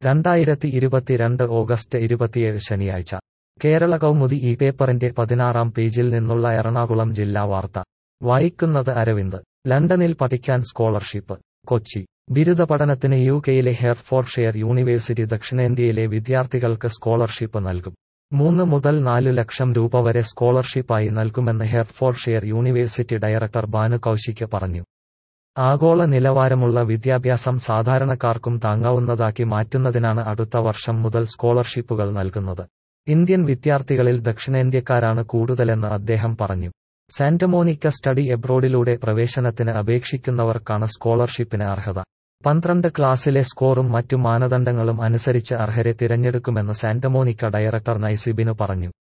രണ്ടായിരത്തി ഇരുപത്തിരണ്ട് ഓഗസ്റ്റ് ഇരുപത്തിയേഴ് ശനിയാഴ്ച കേരള കൗമുദി ഈ പേപ്പറിന്റെ പതിനാറാം പേജിൽ നിന്നുള്ള എറണാകുളം ജില്ലാ വാർത്ത വായിക്കുന്നത് അരവിന്ദ് ലണ്ടനിൽ പഠിക്കാൻ സ്കോളർഷിപ്പ് കൊച്ചി ബിരുദ പഠനത്തിന് യു കെയിലെ ഹെർഫോർഡ്ഷെയർ യൂണിവേഴ്സിറ്റി ദക്ഷിണേന്ത്യയിലെ വിദ്യാർത്ഥികൾക്ക് സ്കോളർഷിപ്പ് നൽകും മൂന്ന് മുതൽ നാലു ലക്ഷം രൂപ വരെ സ്കോളർഷിപ്പായി നൽകുമെന്ന് Herefordshire university director Banu Kaushik പറഞ്ഞു ആഗോള നിലവാരമുള്ള വിദ്യാഭ്യാസം സാധാരണക്കാർക്കും താങ്ങാവുന്നതാക്കി മാറ്റുന്നതിനാണ് അടുത്ത വർഷം മുതൽ സ്കോളർഷിപ്പുകൾ നൽകുന്നത് ഇന്ത്യൻ വിദ്യാർത്ഥികളിൽ ദക്ഷിണേന്ത്യക്കാരാണ് കൂടുതലെന്ന് അദ്ദേഹം പറഞ്ഞു സാന്റമോനിക്ക സ്റ്റഡി എബ്രോഡിലൂടെ പ്രവേശനത്തിന് അപേക്ഷിക്കുന്നവർക്കാണ് സ്കോളർഷിപ്പിന് അർഹത പന്ത്രണ്ട് ക്ലാസ്സിലെ സ്കോറും മറ്റു മാനദണ്ഡങ്ങളും അനുസരിച്ച് അർഹരെ തിരഞ്ഞെടുക്കുമെന്ന് സാന്റമോനിക്ക ഡയറക്ടർ നൈസിബിനു പറഞ്ഞു